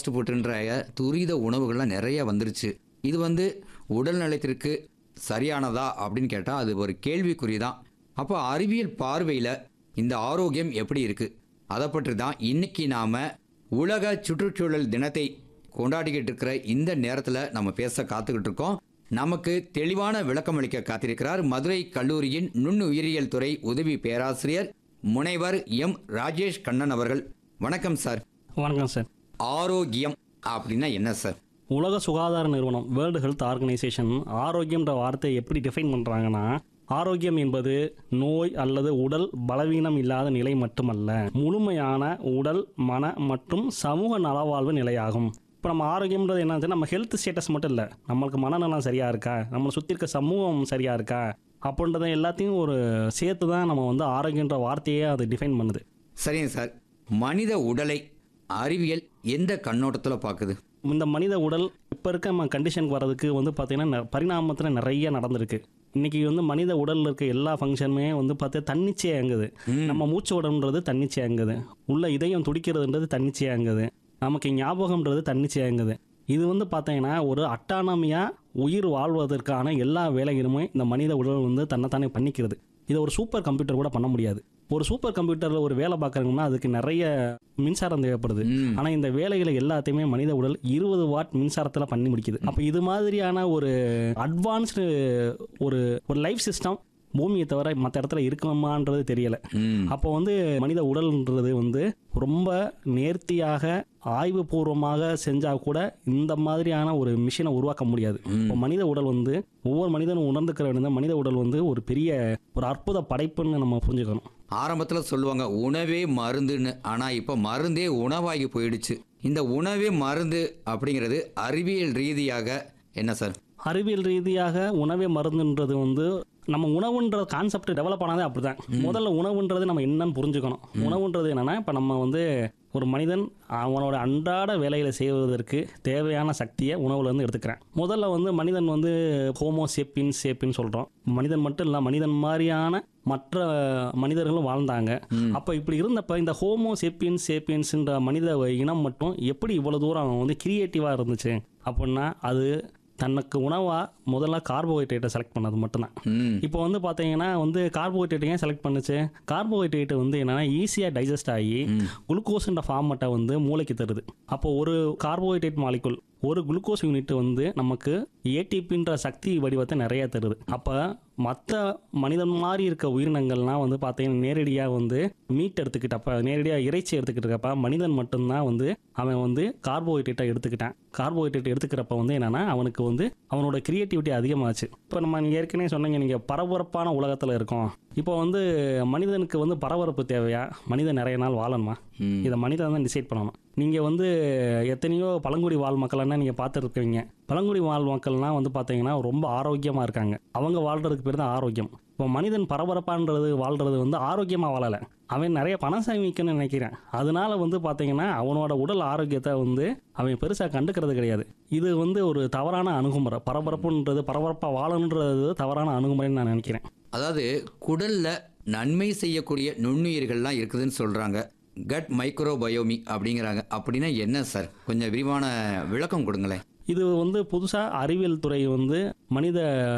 Fast ஃபுட்டுன்ற துரித உணவுகள்லாம் நிறைய வந்துருச்சு இது வந்து உடல் நலத்திற்கு சரியானதா அப்படின்னு கேட்டால் அது ஒரு கேள்விக்குறி தான் அப்போ அறிவியல் பார்வையில் இந்த ஆரோக்கியம் எப்படி இருக்குது அதை பற்றி தான் இன்னைக்கு நாம் உலக சுற்றுச்சூழல் தினத்தை கொண்டாடிக்கிட்டு இருக்கிற இந்த நேரத்தில் நம்ம பேச காத்துக்கிட்டு இருக்கோம் நமக்கு தெளிவான விளக்கம் அளிக்க காத்திருக்கிறார் மதுரை கல்லூரியின் நுண்ணுயிரியல் துறை உதவி பேராசிரியர் முனைவர் எம் ராஜேஷ் கண்ணன் அவர்கள் வணக்கம் சார் வணக்கம் சார் ஆரோக்கியம் அப்படின்னா என்ன சார் உலக சுகாதார நிறுவனம் வேர்ல்டு ஹெல்த் ஆர்கனைசேஷன் ஆரோக்கியம்ன்ற வார்த்தையை எப்படி டிஃபைன் பண்ணுறாங்கன்னா ஆரோக்கியம் என்பது நோய் அல்லது உடல் பலவீனம் இல்லாத நிலை மட்டுமல்ல முழுமையான உடல் மன மற்றும் சமூக நலவாழ்வு நிலையாகும் இப்போ நம்ம ஆரோக்கியம்ன்றது என்னது நம்ம ஹெல்த் ஸ்டேட்டஸ் மட்டும் இல்லை நம்மளுக்கு மனநலம் சரியாக இருக்கா நம்மளை சுற்றி இருக்க சமூகம் சரியாக இருக்கா அப்படின்றத எல்லாத்தையும் ஒரு சேர்த்து தான் நம்ம வந்து ஆரோக்கியன்ற வார்த்தையே அது டிஃபைன் பண்ணுது சரிங்க சார் மனித உடலை அறிவியல் எந்த கண்ணோட்டத்தில் பார்க்குது இந்த மனித உடல் இப்போ இருக்க நம்ம கண்டிஷனுக்கு வர்றதுக்கு வந்து பார்த்தீங்கன்னா பரிணாமத்தில் நிறைய நடந்திருக்கு இன்னைக்கு வந்து மனித உடலில் இருக்க எல்லா ஃபங்க்ஷனுமே வந்து பார்த்தா தன்னிச்சையாக இயங்குது நம்ம மூச்சு விடன்றது தன்னிச்சையாக இயங்குது உள்ள இதயம் துடிக்கிறதுன்றது தன்னிச்சையாக இயங்குது நமக்கு ஞாபகம்ன்றது தன்னிச்சையாக இயங்குது இது வந்து பார்த்தீங்கன்னா ஒரு அட்டானமியாக உயிர் வாழ்வதற்கான எல்லா வேலைகளுமே இந்த மனித உடல் வந்து தன்னைத்தானே பண்ணிக்கிறது இதை ஒரு சூப்பர் கம்ப்யூட்டர் கூட பண்ண முடியாது ஒரு சூப்பர் கம்ப்யூட்டரில் ஒரு வேலை பார்க்குறாங்கன்னா அதுக்கு நிறைய மின்சாரம் தேவைப்படுது ம். ஆனால் இந்த வேலைகளை எல்லாத்தையுமே மனித உடல் இருபது வாட் மின்சாரத்தில் பண்ணி முடிக்குது அப்போ இது மாதிரியான ஒரு அட்வான்ஸ்டு ஒரு ஒரு லைஃப் சிஸ்டம் பூமியை தவிர மற்ற இடத்துல இருக்குமான்றது தெரியல ம் அப்போ வந்து மனித உடல்ன்றது வந்து ரொம்ப நேர்த்தியாக ஆய்வுபூர்வமாக செஞ்சால் கூட இந்த மாதிரியான ஒரு மிஷினை உருவாக்க முடியாது இப்போ மனித உடல் வந்து ஒவ்வொரு மனிதனும் உணர்ந்துக்கிற வேண்டிய மனித உடல் வந்து ஒரு பெரிய ஒரு அற்புத படைப்புன்னு நம்ம புரிஞ்சுக்கணும் ஆரம்பத்தில் சொல்லுவாங்க உணவே மருந்துன்னு ஆனால் இப்போ மருந்தே உணவாகி போயிடுச்சு இந்த உணவே மருந்து அப்படிங்கிறது அறிவியல் ரீதியாக என்ன சார் அறிவியல் ரீதியாக உணவே மருந்துன்றது வந்து நம்ம உணவுன்ற கான்செப்ட் டெவலப் ஆனதே அப்படிதான் முதல்ல உணவுன்றது நம்ம என்னன்னு புரிஞ்சுக்கணும் உணவுன்றது என்னன்னா இப்போ நம்ம வந்து ஒரு மனிதன் அவனோட அன்றாட வேலைகளை செய்வதற்கு தேவையான சக்தியை உணவுல இருந்து எடுத்துக்கிறேன் முதல்ல வந்து மனிதன் வந்து ஹோமோ சேப்பின் சேப்பின்னு சொல்றோம் மனிதன் மட்டும் இல்லை மனிதன் மாதிரியான மற்ற மனிதர்களும் வாழ்ந்தாங்க அப்போ இப்படி இருந்தப்ப இந்த ஹோமோ சேப்பியன்ஸ் சேப்பியன்ஸ்ன்ற மனித இனம் மட்டும் எப்படி இவ்வளோ தூரம் வந்து கிரியேட்டிவாக இருந்துச்சு அப்படின்னா அது தனக்கு உணவாக முதல்ல கார்போஹைட்ரேட்டை செலக்ட் பண்ணது மட்டும்தான் ம் இப்போ வந்து பார்த்தீங்கன்னா வந்து கார்போஹைட்ரேட் ஏன் செலக்ட் பண்ணுச்சு கார்போஹைட்ரேட் வந்து என்னன்னா ஈஸியாக டைஜஸ்ட் ஆகி குளுக்கோஸ்ன்ற ஃபார்மட்டை வந்து மூளைக்கு தருது அப்போ ஒரு கார்போஹைட்ரேட் மாலிகுல் ஒரு குளுக்கோஸ் யூனிட் வந்து நமக்கு ஏடிபின்ற சக்தி வடிவத்தை நிறைய தருது அப்போ மற்ற மனிதன் மாதிரி இருக்க உயிரினங்கள்லாம் வந்து பார்த்தீங்கன்னா நேரடியாக வந்து மீட் எடுத்துக்கிட்டப்ப நேரடியாக இறைச்சி எடுத்துக்கிட்டப்ப மனிதன் மட்டும்தான் வந்து அவன் வந்து கார்போஹைட்ரேட்டை எடுத்துக்கிட்டான் கார்போஹைட்ரேட் எடுத்துக்கிறப்ப வந்து என்னன்னா அவனுக்கு வந்து அவனோட கிரியேட்டிவிட்டி அதிகமாச்சு இப்போ நம்ம நீங்க ஏற்கனவே சொன்னீங்க நீங்கள் பரபரப்பான உலகத்தில் இருக்கோம் இப்போ வந்து மனிதனுக்கு வந்து பரபரப்பு தேவையா மனிதன் நிறைய நாள் வாழணுமா ம். இதை மனிதன் தான் டிசைட் பண்ணணும் நீங்கள் வந்து எத்தனையோ பழங்குடி வாழ் மக்கள்னா நீங்கள் பார்த்துருக்கீங்க பழங்குடி வாழ் மக்கள்லாம் வந்து பார்த்தீங்கன்னா ரொம்ப ஆரோக்கியமாக இருக்காங்க அவங்க வாழ்றதுக்கு பேர் தான் ஆரோக்கியம் இப்போ மனிதன் பரபரப்பான்றது வாழ்றது வந்து ஆரோக்கியமாக வாழலை அவன் நிறைய பணம் சேமிக்கணும்னு நினைக்கிறேன் அதனால வந்து பார்த்தீங்கன்னா அவனோட உடல் ஆரோக்கியத்தை வந்து அவன் பெருசாக கண்டுக்கிறது கிடையாது இது வந்து ஒரு தவறான அணுகுமுறை பரபரப்புன்றது பரபரப்பாக வாழணுன்றது தவறான அணுகுமுறைன்னு நான் நினைக்கிறேன் அதாவது குடல்ல நன்மை செய்யக்கூடிய நுண்ணுயிர்கள்லாம் இருக்குதுன்னு சொல்றாங்க கட் மைக்ரோபயோமி அப்படிங்கிறாங்க அப்படின்னா என்ன சார் கொஞ்சம் விரிவான விளக்கம் கொடுங்களேன் இது வந்து புதுசாக அறிவியல் துறை வந்து மனித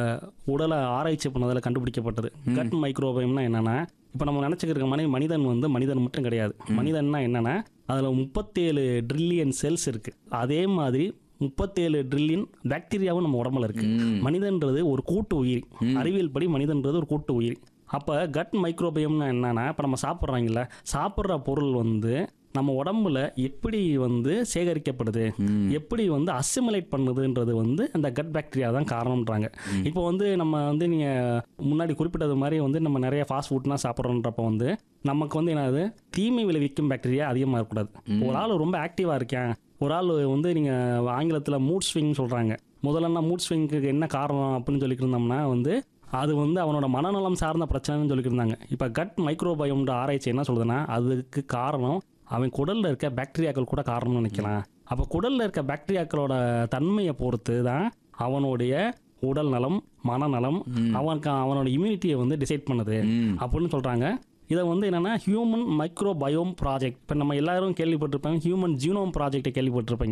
உடலை ஆராய்ச்சி பண்ணதில் கண்டுபிடிக்கப்பட்டது கட் மைக்ரோபயம்னா என்னன்னா இப்போ நம்ம நினச்சிக்கிட்டு இருக்க மனித மனிதன் வந்து மனிதன் மட்டும் கிடையாது மனிதன்னா என்னன்னா அதில் முப்பத்தேழு ட்ரில்லியன் செல்ஸ் இருக்கு அதே மாதிரி முப்பத்தேழு ட்ரில்லியன் பாக்டீரியாவும் நம்ம உடம்புல இருக்கு மனிதன்றது ஒரு கூட்டு உயிரி அறிவியல் படி மனிதன்றது ஒரு கூட்டு உயிரி அப்போ கட் மைக்ரோபயம்னா என்னன்னா இப்போ நம்ம சாப்பிட்றாங்கல்ல சாப்பிட்ற பொருள் வந்து நம்ம உடம்புல எப்படி வந்து சேகரிக்கப்படுது எப்படி வந்து அசிமுலேட் பண்ணுதுன்றது வந்து அந்த கட் பாக்டீரியா தான் காரணம்ன்றாங்க இப்போ வந்து நம்ம வந்து நீங்கள் முன்னாடி குறிப்பிட்டது மாதிரி வந்து நம்ம நிறைய ஃபாஸ்ட் ஃபுட்லாம் சாப்பிட்றோன்றப்ப வந்து நமக்கு வந்து என்னது தீமை விளைவிக்கும் பாக்டீரியா அதிகமாக இருக்கக்கூடாது ஒரு ஆள் ரொம்ப ஆக்டிவாக இருக்கேன் ஒரு ஆள் வந்து நீங்கள் ஆங்கிலத்தில் மூட் ஸ்விங் சொல்கிறாங்க முதல்ல மூட் ஸ்விங்க்கு என்ன காரணம் அப்படின்னு சொல்லிட்டு இருந்தோம்னா வந்து அது வந்து அவனோட மனநலம் சார்ந்த பிரச்சனைன்னு சொல்லிட்டு இருந்தாங்க இப்போ கட் மைக்ரோபயோம்ன்ற ஆராய்ச்சி என்ன சொல்லுதுன்னா அதுக்கு காரணம் அவன் குடலில் இருக்க பாக்டீரியாக்கள் கூட காரணம்னு நினைக்கலாம் அப்போ குடலில் இருக்க பாக்டீரியாக்களோட தன்மையை பொறுத்து தான் அவனுடைய உடல் நலம் மனநலம் அவனுக்கு அவனோட இம்யூனிட்டியை வந்து டிசைட் பண்ணுது ம் அப்படின்னு சொல்கிறாங்க இதை வந்து என்னன்னா ஹியூமன் மைக்ரோபயோம் ப்ராஜெக்ட் இப்போ நம்ம எல்லாரும் கேள்விப்பட்டிருப்பாங்க ஹியூமன் ஜீனோம் ப்ராஜெக்ட்டை கேள்விப்பட்டிருப்பீங்க